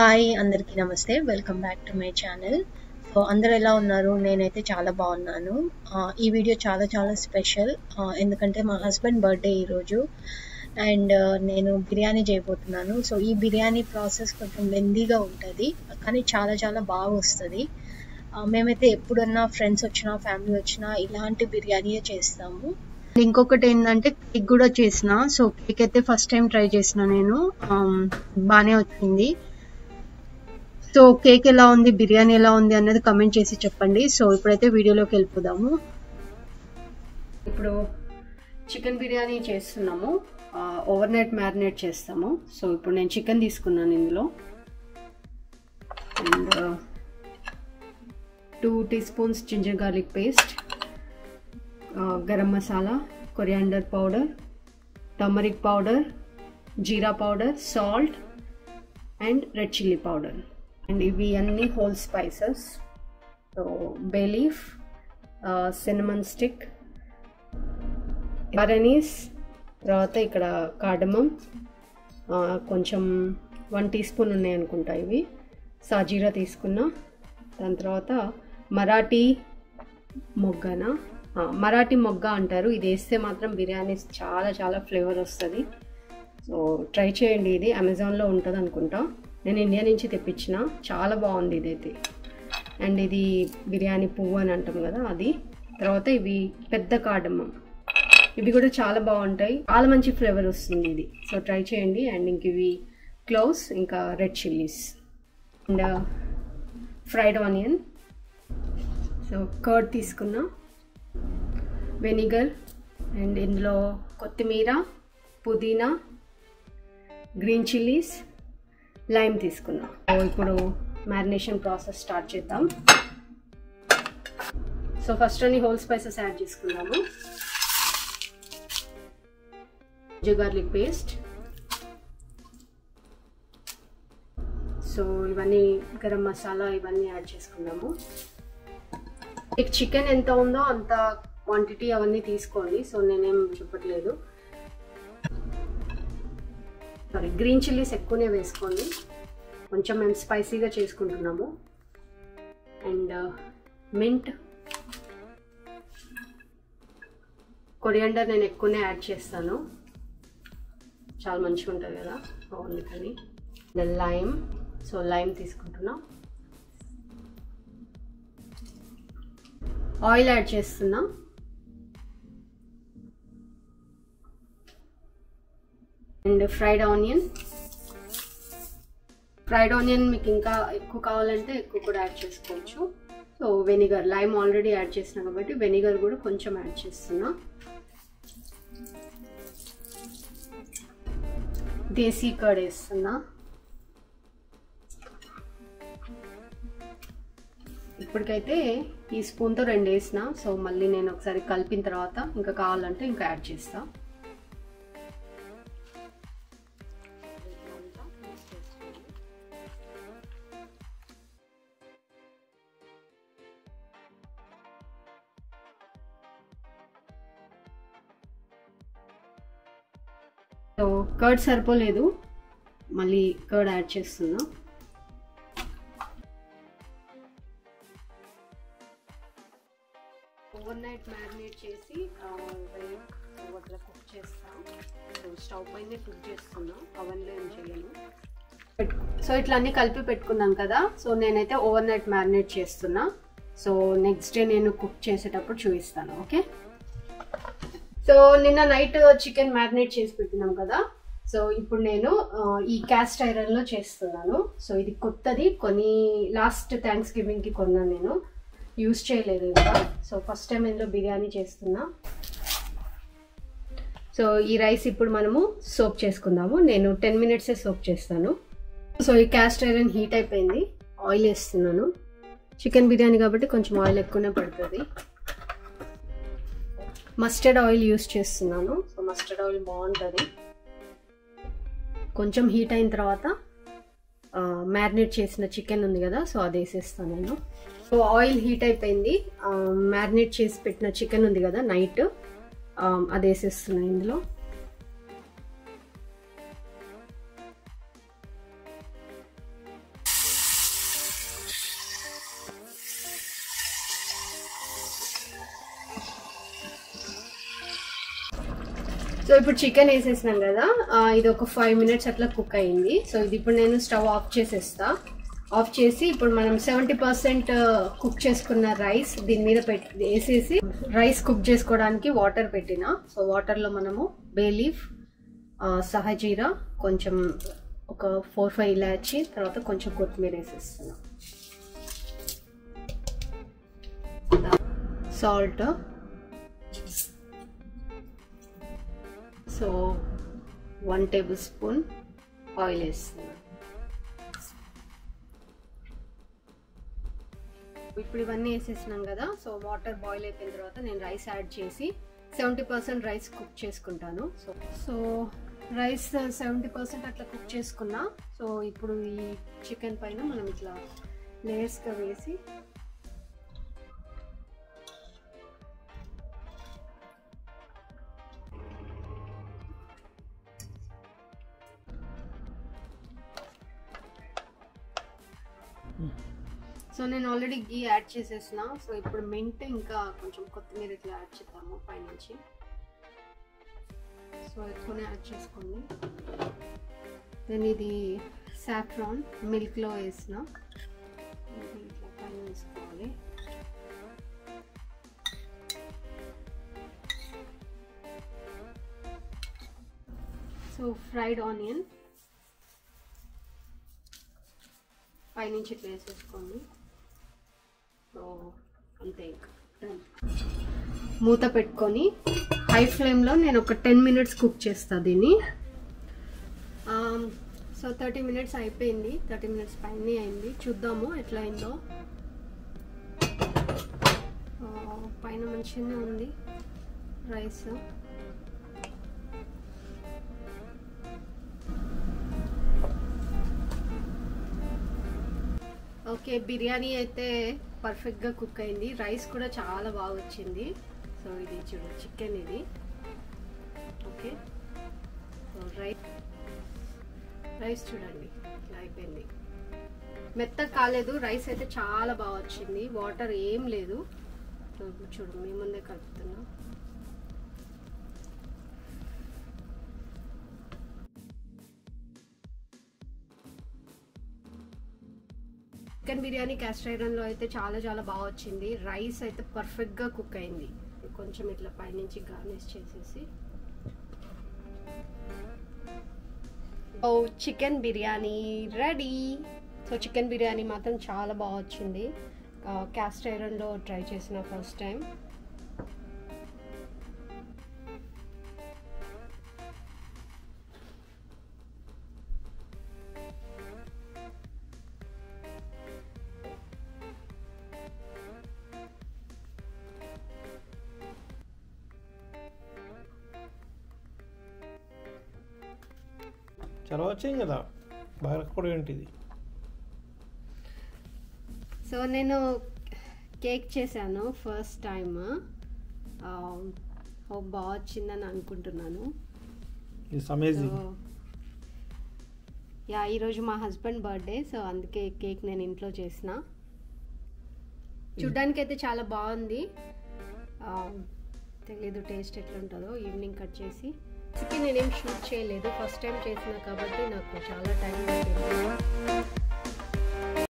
Hi అందరికీ నమస్తే welcome back to my channel so అందరు ఎలా ఉన్నారు నేనైతే చాలా బాగున్నాను ఆ, ఈ వీడియో చాలా చాలా స్పెషల్ ఆ, ఎందుకంటే మా హస్బెండ్ బర్త్డే ఈరోజు అండ్ నేను బిర్యానీ చేయబోతున్నాను సో ఈ బిర్యానీ ప్రాసెస్ కొంచెం లెందీగా ఉంటుంది కానీ చాలా చాలా బాగా వస్తుంది ఆ, మేమైతే ఎప్పుడన్నా ఫ్రెండ్స్ వచ్చినా ఫ్యామిలీ వచ్చినా ఇలాంటి బిర్యానీయే చేస్తాము ఇంకొకటి ఏంటంటే కేక్ కూడా చేసిన సో కేక్ అయితే ఫస్ట్ టైం ట్రై చేసిన నేను ఆమ్, బాగానే వచ్చింది సో కేక్ ఎలా ఉంది బిర్యానీ ఎలా ఉంది అన్నది కమెంట్ చేసి చెప్పండి సో ఇప్పుడైతే వీడియోలోకి వెళ్ళిపోదాము ఇప్పుడు చికెన్ బిర్యానీ చేస్తున్నాము ఓవర్ నైట్ మ్యారినేట్ చేస్తాము సో ఇప్పుడు నేను చికెన్ తీసుకున్నాను ఇందులో and two teaspoons ginger garlic paste garam masala coriander powder turmeric powder జీరా powder salt and red chilli powder and ఇవి అన్ని whole spices so bay leaf cinnamon stick బరనీస్ తర్వాత ఇక్కడ కాడమం కొంచెం వన్ టీ స్పూన్ ఉన్నాయి అనుకుంటా ఇవి సాజీరా తీసుకున్నా దాని తర్వాత మరాఠీ మొగ్గన ఆ, మరాఠీ మొగ్గ అంటారు ఇది వేస్తే మాత్రం బిర్యానీ చాలా చాలా ఫ్లేవర్ వస్తుంది సో ట్రై చేయండి ఇది అమెజాన్లో ఉంటుంది అనుకుంటా నేను ఇండియా నుంచి తెప్పించిన చాలా బాగుంది ఇదైతే అండ్ ఇది బిర్యానీ పువ్వు అని అంటాం కదా అది తర్వాత ఇవి పెద్ద కాడమ్మం ఇవి కూడా చాలా బాగుంటాయి చాలా మంచి ఫ్లేవర్ వస్తుంది ఇది సో ట్రై చేయండి అండ్ ఇంక ఇవి క్లోవ్స్ ఇంకా red chillies and fried onion so curd తీసుకున్నా వెనిగర్ అండ్ ఇందులో కొత్తిమీర పుదీనా గ్రీన్ చిల్లీస్ లైమ్ తీసుకున్నా సో ఇప్పుడు మ్యారినేషన్ ప్రాసెస్ స్టార్ట్ చేద్దాం సో ఫస్ట్ అన్ని హోల్ స్పైసెస్ యాడ్ చేసుకున్నాము గార్లిక్ పేస్ట్ సో ఇవన్నీ గరం మసాలా ఇవన్నీ యాడ్ చేసుకున్నాము మీకు చికెన్ ఎంత ఉందో అంత క్వాంటిటీ అవన్నీ తీసుకోండి సో నేనేం చెప్పట్లేదు సారీ గ్రీన్ చిల్లీస్ ఎక్కువనే వేసుకోండి కొంచెం మేము స్పైసీగా చేసుకుంటున్నాము అండ్ మింట్ కొరియండర్ నేను ఎక్కువనే యాడ్ చేస్తాను చాలా మంచిగా ఉంటుంది కదా అందుకని లైమ్ సో లైమ్ తీసుకుంటున్నా ఆయిల్ యాడ్ చేస్తున్నా and fried onion fried onion మీకు ఇంకా ఎక్కువ కావాలంటే ఎక్కువ కూడా యాడ్ చేసుకోవచ్చు so vinegar lime already add చేసిన కాబట్టి వెనిగర్ కూడా కొంచెం యాడ్ చేస్తున్నా దేశీ కర్డ్ వేస్తున్నా ఇప్పటికైతే ఈ స్పూన్తో రెండు వేసిన సో మళ్ళీ నేను ఒకసారి కలిపిన తర్వాత ఇంకా కావాలంటే ఇంకా యాడ్ చేస్తా సో కర్డ్ సరిపోలేదు మళ్ళీ కర్డ్ యాడ్ చేస్తున్నా ఓవర్ నైట్ మ్యారినేట్ చేసి అట్లా కుక్ చేస్తాం సో స్టవ్ పైన కుక్ చేస్తున్నాం అవన్లో ఏం చేయను సో ఇట్లా అన్ని కలిపి పెట్టుకున్నాం కదా సో నేనైతే ఓవర్ నైట్ మ్యారినేట్ చేస్తున్నా సో నెక్స్ట్ డే నేను కుక్ చేసేటప్పుడు చూపిస్తాను ఓకే సో నిన్న నైట్ చికెన్ మ్యారినేట్ చేసి పెట్టినాం కదా సో ఇప్పుడు నేను ఈ క్యాస్ట్ ఐరన్లో చేస్తున్నాను సో ఇది కొత్తది కొన్ని లాస్ట్ థ్యాంక్స్ గివింగ్కి కొన్నాను నేను యూస్ చేయలేదు ఇంకా సో ఫస్ట్ టైం ఇందులో బిర్యానీ చేస్తున్నా సో ఈ రైస్ ఇప్పుడు మనము సోప్ చేసుకుందాము నేను టెన్ మినిట్సే సోప్ చేస్తాను సో ఈ క్యాస్ట్ ఐరన్ హీట్ అయిపోయింది ఆయిల్ వేస్తున్నాను చికెన్ బిర్యానీ కాబట్టి కొంచెం ఆయిల్ ఎక్కువనే పడుతుంది మస్టర్డ్ ఆయిల్ యూస్ చేస్తున్నాను సో మస్టర్డ్ ఆయిల్ బాగుంటుంది కొంచెం హీట్ అయిన తర్వాత మ్యారినేట్ చేసిన చికెన్ ఉంది కదా సో అది వేసేస్తాను నేను సో ఆయిల్ హీట్ అయిపోయింది మ్యారినేట్ చేసి పెట్టిన చికెన్ ఉంది కదా నైట్ అది వేసేస్తున్నాను ఇందులో సో ఇప్పుడు చికెన్ వేసేసినాం కదా ఆ, ఇది ఒక ఫైవ్ మినిట్స్ అట్లా కుక్ అయింది సో ఇది ఇప్పుడు నేను స్టవ్ ఆఫ్ చేసేస్తా ఆఫ్ చేసి ఇప్పుడు మనం సెవెంటీ పర్సెంట్ కుక్ చేసుకున్న రైస్ దీని మీద పెట్టి వేసేసి రైస్ కుక్ చేసుకోవడానికి వాటర్ పెట్టిన సో వాటర్లో మనము బే లీఫ్ సహజీరా కొంచెం ఒక ఫోర్ ఫైవ్ ఇలాచి తర్వాత కొంచెం కొత్తిమీర వేసేస్తున్నాం salt so one tablespoon oil వేస్తున్నాను ఇప్పుడు ఇవన్నీ వేసేసినాం కదా సో వాటర్ బాయిల్ అయిపోయిన తర్వాత నేను రైస్ యాడ్ చేసి సెవెంటీ పర్సెంట్ రైస్ కుక్ చేసుకుంటాను so so rice seventy percent అట్లా కుక్ చేసుకున్నా సో ఇప్పుడు ఈ చికెన్ పైన మనం ఇట్లా లేయర్స్గా వేసి సో నేను ఆల్రెడీ గీ యాడ్ చేసేసిన సో ఇప్పుడు మింట్ ఇంకా కొంచెం కొత్తిమీర ఇట్లా యాడ్ చేద్దాము పైనుంచి సో ఎక్కువనే యాడ్ చేసుకోండి దెన్ ఇది సాఫ్రాన్ మిల్క్లో వేసిన ఇది ఇట్లా పైన వేసుకోవాలి సో ఫ్రైడ్ ఆనియన్ పైనుంచి ఇట్లా వేసేసుకోండి సో అంతే ఇంకా done. మూత పెట్టుకొని హై ఫ్లేమ్లో నేను ఒక టెన్ మినిట్స్ కుక్ చేస్తా దీన్ని సో థర్టీ మినిట్స్ అయిపోయింది థర్టీ మినిట్స్ పైన అయింది చూద్దాము ఎట్లా అయిందో ఆ, పైన మంచిగానే ఉంది రైస్ ఓకే బిర్యానీ అయితే పర్ఫెక్ట్గా కుక్ అయింది రైస్ కూడా చాలా బాగా వచ్చింది సో ఇది చూడు చికెన్ ఇది ఓకే సో రైస్ రైస్ చూడండి ఇట్లా అయిపోయింది మెత్త కాలేదు రైస్ అయితే చాలా బాగా వచ్చింది వాటర్ ఏం లేదు సో ఇప్పుడు చూడు మీ ముందే కలుపుతున్నా చికెన్ బిర్యానీ క్యాస్ట్ ఐరన్లో అయితే చాలా చాలా బాగా వచ్చింది రైస్ అయితే పర్ఫెక్ట్గా కుక్ అయింది కొంచెం ఇట్లా పైనుంచి గార్నిష్ చేసేసి ఓ chicken biryani ready so chicken biryani మాత్రం చాలా బాగా వచ్చింది క్యాస్ట్ ఐరన్లో ట్రై చేసిన ఫస్ట్ టైం చాలా వచ్చాయి కదా బాగా కూడా ఏంటిది సో నేను కేక్ చేశాను ఫస్ట్ టైం బాగా వచ్చిందని అనుకుంటున్నాను ఇట్స్ అమేజింగ్ సో యా ఈరోజు మా హస్బెండ్ బర్త్డే సో అందుకే కేక్ నేను ఇంట్లో చేసిన చూడ్డానికి అయితే చాలా బాగుంది ఆ, తెలీదు టేస్ట్ ఎట్లుంటుందో ఈవినింగ్ కట్ చేసి చికెన్ నేనేం షూట్ చేయలేదు ఫస్ట్ టైం చేసిన కాబట్టి నాకు చాలా టైం పట్టింది